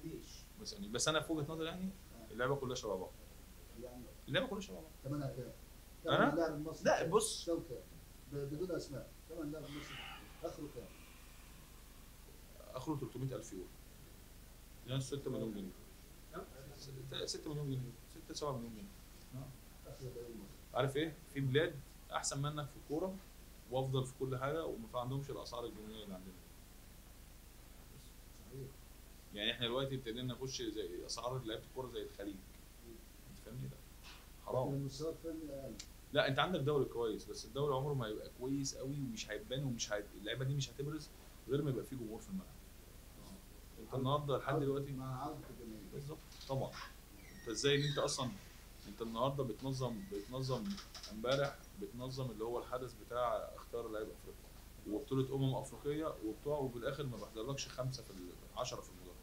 سالنيش ما تسالنيش بس انا في وجهه نظري يعني اللعبه كلها شبه بعض يعني اللعبه كلها شبه بعض ثمنها كام؟ أنا؟ ثمن اللاعب المصري لا كام؟ بص كم كام؟ ب- بدون اسماء ثمن اللاعب المصري اخره كام؟ اخره 300000 يورو يعني 6 مليون جنيه 6 مليون جنيه 6 7 مليون جنيه اخره الدوري المصري عارف ايه في بلاد احسن منك في الكوره وافضل في كل حاجه وما في عندهمش الاسعار الجنونيه اللي عندنا صحيح يعني احنا دلوقتي ابتدينا نخش زي اسعار لعيبه الكوره زي الخليج انت فاهمني لا لكن حرام المستوى الفني اقل لا انت عندك دوري كويس بس الدوري عمره ما هيبقى كويس قوي ومش هيبان ومش هي... اللعيبه دي مش هتبرز غير ما يبقى في جمهور في الملعب انت النهارده لحد عودة- دلوقتي مع عوده الجماهير بالظبط طبعا انت ازاي ان انت اصلا انت النهارده بتنظم بتنظم امبارح بتنظم اللي هو الحدث بتاع اختيار لاعب افريقيا وبطوله امم افريقيه وبتوع وفي الاخر ما بحضرلكش خمسه في ال- عشرة في المدرج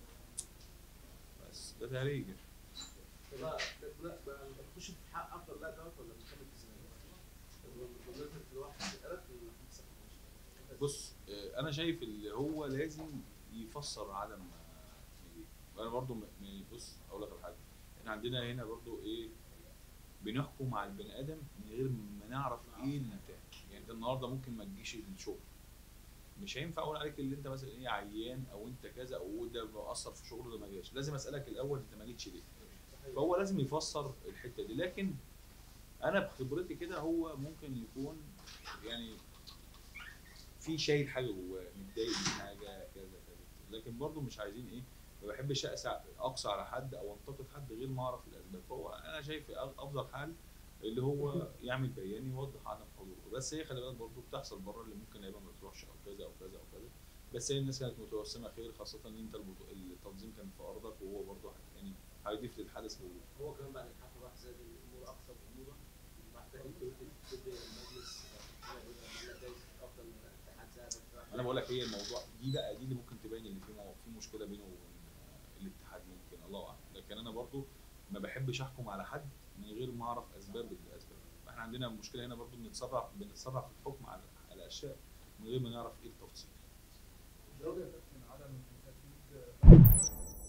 بس ده تهريج لا لا بقى تخش في حق افضل لاعب دوت ولا مكمل في الزمالك؟ بالنسبه للواحد اتقلب ولا خمسة؟ بص اه، انا شايف اللي هو لازم يفسر عدم اه، نجيب انا برضو م- م- بص اقول لك على حاجه احنا عندنا هنا برضو ايه بنحكم على البني ادم من غير ما نعرف ايه اللي بتاع يعني انت النهارده ممكن ما تجيش الشغل مش هينفع اقول عليك اللي انت مثلا ايه عيان او انت كذا او ده مأثر في شغله ده ما جاش لازم اسالك الاول انت ما جيتش ليه فهو لازم يفسر الحته دي لكن انا بخبرتي كده هو ممكن يكون يعني في شايل حاجه جواه متضايق من حاجه كذا كذا لكن برضه مش عايزين ايه ما بحبش اقسى اقصى على حد او انتقد حد غير ما اعرف الاسباب فهو انا شايف أ- افضل حل اللي هو يعمل بيان يوضح عدم حضوره بس هي خلي بالك برضه بتحصل بره اللي ممكن لعيبه ما تروحش او كذا او كذا او كذا بس هي الناس كانت متوسمه خير خاصه ان انت البطو- التنظيم كان في ارضك وهو برضه يعني هيضيف للحدث وجود هو كمان بعد الحفله راح زاد الامور اكثر غموضا بعد انت قلت ضد المجلس آه، عمل لك جايزه افضل اتحاد ذهبي انا بقول لك هي الموضوع دي بقى دي اللي ممكن تبين ان في مو- في مشكله بينه وبين آه، الاتحاد ممكن الله اعلم لكن انا برضو ما بحبش احكم على حد من غير ما اعرف اسباب الاسباب احنا عندنا مشكله هنا برضو بنتسرع بنتسرع في الحكم على على اشياء من غير ما نعرف ايه التفاصيل الدوري يا كابتن عدم التأكيد